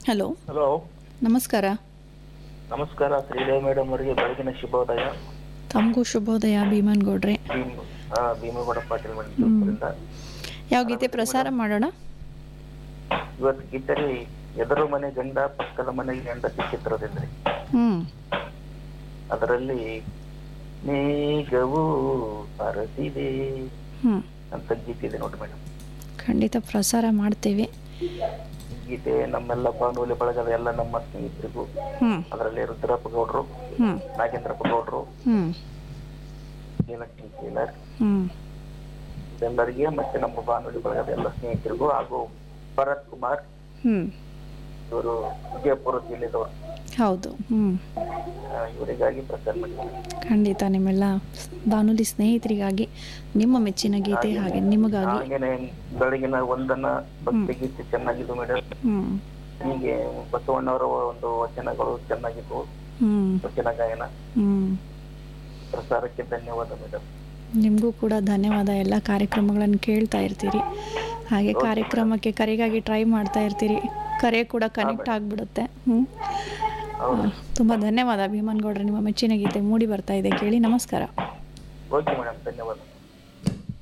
Hello hello ನಮಸ್ಕಾರ ನಮಸ್ಕಾರ Sridevi madam ಅವರಿಗೆ ಬೆಳಗಿನ ಶುಭೋದಯ ತಮಗೂ ಶುಭೋದಯ ಭೀಮನ್ಗೌಡ್ರೆ ಭೀಮ್ ಆ, ಭೀಮಗೌಡ ಪಾಟೀಲ್ ಮೇಡಮ್ ಚಿತ್ರದುರ್ಗದಿಂದ. ಯಾವ ಗೀತೆ ಪ್ರಸಾರ ಮಾಡೋಣ ಇವತ್ತು ಗೀತರಿ ಎದುರು ಮನೆ ಗಂಡ ಪಕ್ಕದ ಮನೆ ಹೆಂಡತಿ ಚಿತ್ರದಿಂದ್ರಿ ಹ್ಞೂ ಅದರಲ್ಲಿ ಮೇಘವು ಹರಸಿದೆ ಹ್ಞೂ ಅಂತ ಗೀತೆ ಇದೆ ನೋಡಿ ಮೇಡಮ್ ಖಂಡಿತ ಪ್ರಸಾರ ಮಾಡ್ತೀವಿ ಗೀತೆ ನಮ್ಮೆಲ್ಲ ಬಾನುಲಿ ಬಳಗದ ಎಲ್ಲ ನಮ್ಮ ಸ್ನೇಹಿತರಿಗೂ ಹ್ಞೂ ಅದರಲ್ಲಿ ರುದ್ರಪ್ಪ ಗೌಡ್ರು ಹ್ಞೂ ನಾಗೇಂದ್ರಪ್ಪ ಗೌಡ್ರು ಹ್ಞೂ ಲಕ್ಷ್ಮೀ ಟೇಲರ್ ಹ್ಞೂ ಇದೆಲ್ಲರಿಗೆ ಮತ್ತೆ ನಮ್ಮ ಬಾನುಲಿ ಬಳಗದ ಎಲ್ಲ ಸ್ನೇಹಿತರಿಗೂ ಹಾಗೂ ಭರತ್ ಕುಮಾರ್ ಹ್ಞೂ ಇವರು ವಿಜಯಪುರ ಜಿಲ್ಲೆದವರು ಹೌದು ಹ್ಞೂ ಆ, ಇವರಿಗಾಗಿ ಪ್ರಚಾರ ಮಾಡಿದ್ದಾರೆ ಖಂಡಿತ ನಿಮ್ಮೆಲ್ಲ ಬಾನುಲಿ ಸ್ನೇಹಿತರಿಗಾಗಿ ನಿಮ್ಮ ಮೆಚ್ಚಿನ ಗೀತೆ ಹಾಗೆ ನಿಮಗಾಗಿ ಹಾಗೇನೆ ಬೆಳಗಿನ ಒಂದನ ಭಕ್ತಿ ಗೀತೆ ಚೆನ್ನಾಗಿದ್ದು ಮೇಡಮ್ ಹ್ಞೂ ಹೀಗೆ ಬಸವಣ್ಣವರ ಒಂದು ವಚನಗಳು ಚೆನ್ನಾಗಿದ್ವು ಹ್ಞೂ ವಚನ ಗಾಯನ ಹ್ಞೂ ಪ್ರಸಾರಕ್ಕೆ ಧನ್ಯವಾದ ಮೇಡಮ್ ನಿಮಗೂ ಕೂಡ ಧನ್ಯವಾದ ಎಲ್ಲ ಕಾರ್ಯಕ್ರಮಗಳನ್ನು ಕೇಳ್ತಾ ಇರ್ತೀರಿ ಹಾಗೆ ಕಾರ್ಯಕ್ರಮಕ್ಕೆ ಕರೆಗಾಗಿ ಟ್ರೈ ಮಾಡ್ತಾ ಇರ್ತೀರಿ ಕರೆ ಕೂಡ ಕನೆಕ್ಟ್ ಆಗಿಬಿಡುತ್ತೆ ಹ್ಞೂ ಹೌದು ತುಂಬ ಧನ್ಯವಾದ ಭೀಮನ್ಗೌಡ್ರೆ ನಿಮ್ಮ ಮೆಚ್ಚಿನ ಗೀತೆ ಮೂಡಿ ಬರ್ತಾ ಇದೆ ಕೇಳಿ ನಮಸ್ಕಾರ ಓಕೆ ಮೇಡಮ್ ಧನ್ಯವಾದ